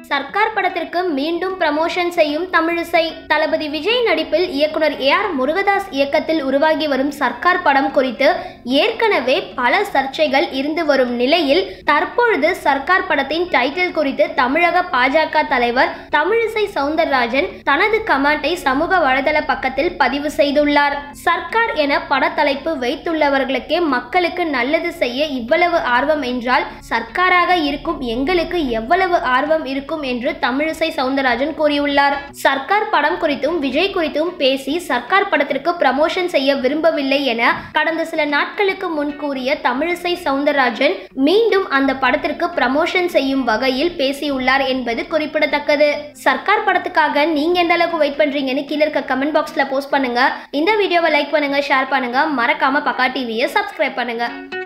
சர்க்கார் படத்திற்கு மீண்டும் ப்ரமோஷன் செய்யும் தமிழிசை தளபதி விஜய் நடிப்பில் இயக்குனர் ஏ ஆர் முருகதாஸ் இயக்கத்தில் உருவாகி வரும் சர்க்கார் படம் குறித்து ஏற்கனவே பல சர்ச்சைகள் இருந்து வரும் நிலையில் தற்பொழுது சர்க்கார் படத்தின் டைட்டில் குறித்து தமிழக பாஜக தலைவர் தமிழிசை சவுந்தரராஜன் தனது கமெண்டை சமூக வலைதள பக்கத்தில் பதிவு செய்துள்ளார் சர்க்கார் என படத்தலைப்பு வைத்துள்ளவர்களுக்கே மக்களுக்கு நல்லது செய்ய இவ்வளவு ஆர்வம் என்றால் சர்க்காராக இருக்கும் எங்களுக்கு எவ்வளவு ஆர்வம் இருக்கும் என்று தமிழிசை சவுந்தரராஜன் கூறியுள்ளார் சர்க்கார் படம் குறித்தும் விஜய் குறித்தும் பேசி சர்க்கார் படத்திற்கு ப்ரமோஷன் செய்ய விரும்பவில்லை என கடந்த சில நாட்களுக்கு முன் கூறிய தமிழிசை சவுந்தரராஜன் மீண்டும் அந்த படத்திற்கு ப்ரமோஷன் செய்யும் வகையில் பேசியுள்ளார் என்பது குறிப்பிடத்தக்கது சர்க்கார் படத்துக்காக நீங்க எந்த அளவுக்கு வெயிட் பண்றீங்கன்னு கீழே இருக்க கமெண்ட் பாக்ஸ்ல போஸ்ட் பண்ணுங்க இந்த வீடியோவை லைக் பண்ணுங்க ஷேர் பண்ணுங்க மறக்காம பக்கா டிவியை சப்ஸ்கிரைப் பண்ணுங்க